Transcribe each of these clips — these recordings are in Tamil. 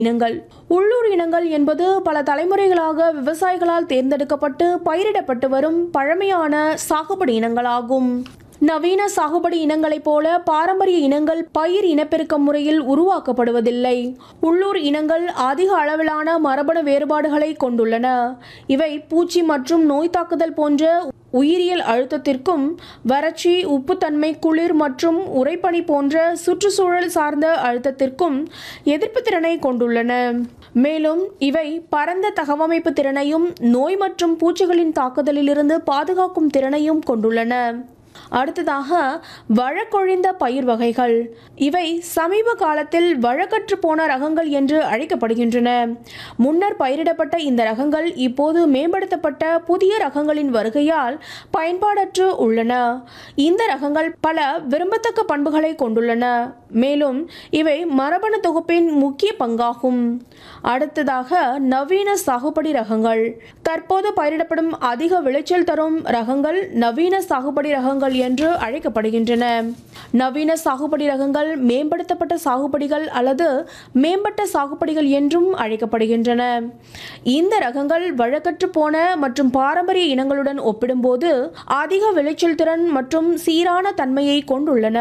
இனங்கள் உள்ளூர் இனங்கள் என்பது பல தலைமுறைகளாக விவசாயிகளால் தேர்ந்தெடுக்கப்பட்டு பயிரிடப்பட்டு வரும் பழமையான சாகுபடி இனங்களாகும் நவீன சாகுபடி இனங்களைப் போல பாரம்பரிய இனங்கள் பயிர் இனப்பெருக்க முறையில் உருவாக்கப்படுவதில்லை உள்ளூர் இனங்கள் அதிக அளவிலான மரபணு வேறுபாடுகளை கொண்டுள்ளன இவை பூச்சி மற்றும் நோய் தாக்குதல் போன்ற உயிரியல் அழுத்தத்திற்கும் வறட்சி உப்புத்தன்மை குளிர் மற்றும் உறைபனி போன்ற சுற்றுச்சூழல் சார்ந்த அழுத்தத்திற்கும் எதிர்ப்பு திறனை கொண்டுள்ளன மேலும் இவை பரந்த தகவமைப்பு திறனையும் நோய் மற்றும் பூச்சிகளின் தாக்குதலிலிருந்து பாதுகாக்கும் திறனையும் கொண்டுள்ளன அடுத்ததாக வழக்கொழிந்த பயிர் வகைகள் இவை சமீப காலத்தில் வழக்கற்று போன ரகங்கள் என்று அழைக்கப்படுகின்றன முன்னர் பயிரிடப்பட்ட இந்த ரகங்கள் இப்போது மேம்படுத்தப்பட்ட புதிய ரகங்களின் வருகையால் பயன்பாடற்று உள்ளன இந்த ரகங்கள் பல விரும்பத்தக்க பண்புகளை கொண்டுள்ளன மேலும் இவை மரபணு தொகுப்பின் முக்கிய பங்காகும் அடுத்ததாக நவீன சாகுபடி ரகங்கள் தற்போது பயிரிடப்படும் அதிக விளைச்சல் தரும் ரகங்கள் நவீன சாகுபடி ரகங்கள் என்று அழைக்கப்படுகின்றன நவீன சாகுபடி ரகங்கள் மேம்படுத்தப்பட்ட சாகுபடிகள் அல்லது மேம்பட்ட சாகுபடிகள் என்றும் அழைக்கப்படுகின்றன இந்த ரகங்கள் வழக்கற்று போன மற்றும் பாரம்பரிய இனங்களுடன் ஒப்பிடும்போது அதிக விளைச்சல் திறன் மற்றும் சீரான தன்மையை கொண்டுள்ளன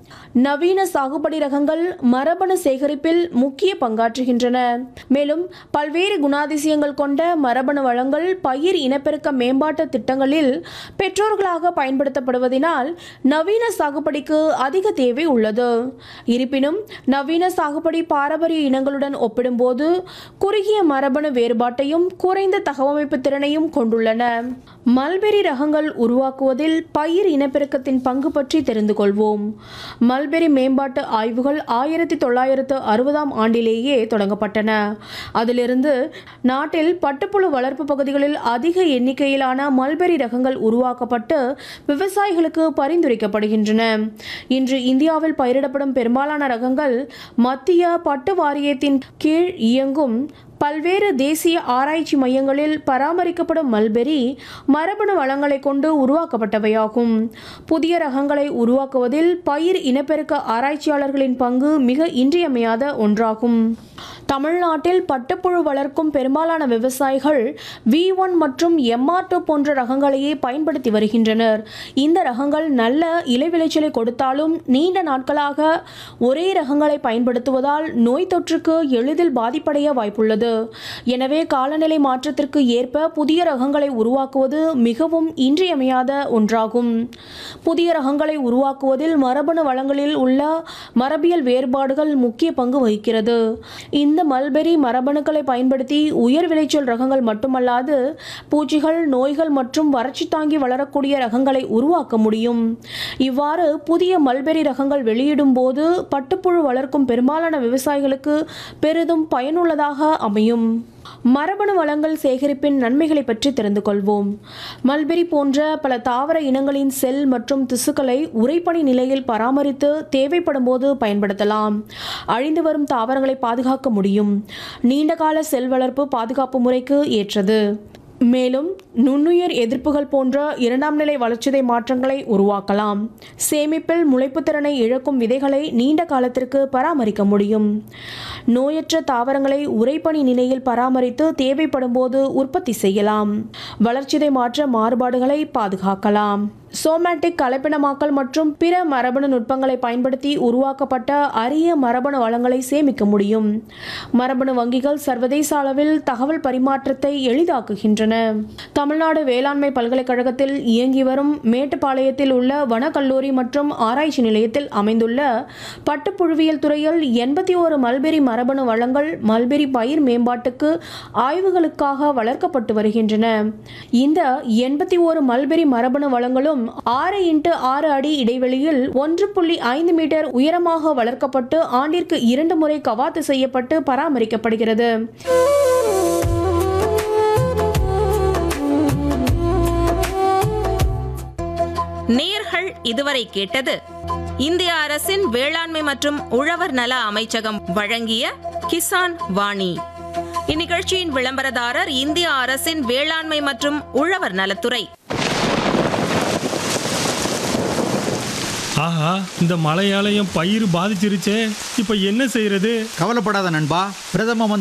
நவீன சாகுபடி ரகங்கள் மரபணு சேகரிப்பில் முக்கிய பங்காற்றுகின்றன மேலும் பல்வேறு குணாதிசயங்கள் கொண்ட மரபணு வளங்கள் பயிர் இனப்பெருக்க மேம்பாட்டு திட்டங்களில் பெற்றோர்களாக பயன்படுத்தப்படுவதனால் நவீன சாகுபடிக்கு அதிக தேவை உள்ளது இருப்பினும் நவீன சாகுபடி பாரம்பரிய இனங்களுடன் ஒப்பிடும்போது குறுகிய மரபணு வேறுபாட்டையும் குறைந்த தகவமைப்பு திறனையும் கொண்டுள்ளன மல்பெரி ரகங்கள் உருவாக்குவதில் பயிர் இனப்பெருக்கத்தின் பங்கு பற்றி தெரிந்து கொள்வோம் மல்பெரி மேம்பாட்டு ஆய்வுகள் ஆயிரத்தி தொள்ளாயிரத்து அறுபதாம் ஆண்டிலேயே தொடங்கப்பட்டன அதிலிருந்து நாட்டில் பட்டுப்புழு வளர்ப்பு பகுதிகளில் அதிக எண்ணிக்கையிலான மல்பெரி ரகங்கள் உருவாக்கப்பட்டு விவசாயிகளுக்கு பரிந்துரைக்கப்படுகின்றன இன்று இந்தியாவில் பயிரிடப்படும் பெரும்பாலான ரகங்கள் மத்திய பட்டு வாரியத்தின் கீழ் இயங்கும் பல்வேறு தேசிய ஆராய்ச்சி மையங்களில் பராமரிக்கப்படும் மல்பெரி மரபணு வளங்களை கொண்டு உருவாக்கப்பட்டவையாகும் புதிய ரகங்களை உருவாக்குவதில் பயிர் இனப்பெருக்க ஆராய்ச்சியாளர்களின் பங்கு மிக இன்றியமையாத ஒன்றாகும் தமிழ்நாட்டில் பட்டுப்புழு வளர்க்கும் பெரும்பாலான விவசாயிகள் வி ஒன் மற்றும் எம்ஆர் டூ போன்ற ரகங்களையே பயன்படுத்தி வருகின்றனர் இந்த ரகங்கள் நல்ல இலை விளைச்சலை கொடுத்தாலும் நீண்ட நாட்களாக ஒரே ரகங்களை பயன்படுத்துவதால் நோய் தொற்றுக்கு எளிதில் பாதிப்படைய வாய்ப்புள்ளது எனவே காலநிலை மாற்றத்திற்கு ஏற்ப புதிய ரகங்களை உருவாக்குவது மிகவும் இன்றியமையாத ஒன்றாகும் புதிய ரகங்களை உருவாக்குவதில் மரபணு வளங்களில் உள்ள மரபியல் வேறுபாடுகள் முக்கிய பங்கு வகிக்கிறது இந்த மல்பெரி மரபணுக்களை பயன்படுத்தி உயர் விளைச்சல் ரகங்கள் மட்டுமல்லாது பூச்சிகள் நோய்கள் மற்றும் வறட்சி தாங்கி வளரக்கூடிய ரகங்களை உருவாக்க முடியும் இவ்வாறு புதிய மல்பெரி ரகங்கள் வெளியிடும் போது பட்டுப்புழு வளர்க்கும் பெரும்பாலான விவசாயிகளுக்கு பெரிதும் பயனுள்ளதாக அமையும் மரபணு வளங்கள் சேகரிப்பின் நன்மைகளை பற்றி தெரிந்து கொள்வோம் மல்பெரி போன்ற பல தாவர இனங்களின் செல் மற்றும் திசுக்களை உறைபனி நிலையில் பராமரித்து தேவைப்படும் போது பயன்படுத்தலாம் அழிந்து வரும் தாவரங்களை பாதுகாக்க முடியும் நீண்டகால செல் வளர்ப்பு பாதுகாப்பு முறைக்கு ஏற்றது மேலும் நுண்ணுயிர் எதிர்ப்புகள் போன்ற இரண்டாம் நிலை வளர்ச்சிதை மாற்றங்களை உருவாக்கலாம் சேமிப்பில் முளைப்புத் திறனை இழக்கும் விதைகளை நீண்ட காலத்திற்கு பராமரிக்க முடியும் நோயற்ற தாவரங்களை உறைபனி நிலையில் பராமரித்து தேவைப்படும் போது உற்பத்தி செய்யலாம் வளர்ச்சிதை மாற்ற மாறுபாடுகளை பாதுகாக்கலாம் சோமேட்டிக் கலப்பினமாக்கல் மற்றும் பிற மரபணு நுட்பங்களை பயன்படுத்தி உருவாக்கப்பட்ட அரிய மரபணு வளங்களை சேமிக்க முடியும் மரபணு வங்கிகள் சர்வதேச அளவில் தகவல் பரிமாற்றத்தை எளிதாக்குகின்றன தமிழ்நாடு வேளாண்மை பல்கலைக்கழகத்தில் இயங்கி வரும் மேட்டுப்பாளையத்தில் உள்ள வனக்கல்லூரி மற்றும் ஆராய்ச்சி நிலையத்தில் அமைந்துள்ள பட்டுப்புழுவியல் துறையில் எண்பத்தி ஓரு மல்பெரி மரபணு வளங்கள் மல்பெரி பயிர் மேம்பாட்டுக்கு ஆய்வுகளுக்காக வளர்க்கப்பட்டு வருகின்றன இந்த எண்பத்தி ஓரு மல்பெரி மரபணு வளங்களும் ஆறு இன்ட்டு ஆறு அடி இடைவெளியில் ஒன்று புள்ளி ஐந்து மீட்டர் உயரமாக வளர்க்கப்பட்டு ஆண்டிற்கு இரண்டு முறை கவாத்து செய்யப்பட்டு பராமரிக்கப்படுகிறது நேர்கள் இதுவரை கேட்டது இந்திய அரசின் வேளாண்மை மற்றும் உழவர் நல அமைச்சகம் வழங்கிய கிசான் வாணி இந்நிகழ்ச்சியின் விளம்பரதாரர் இந்திய அரசின் வேளாண்மை மற்றும் உழவர் நலத்துறை ஆஹா இந்த மழையால என் பயிர் பாதிச்சிருச்சே இப்போ என்ன செய்யறது கவலைப்படாத நண்பா பிரதம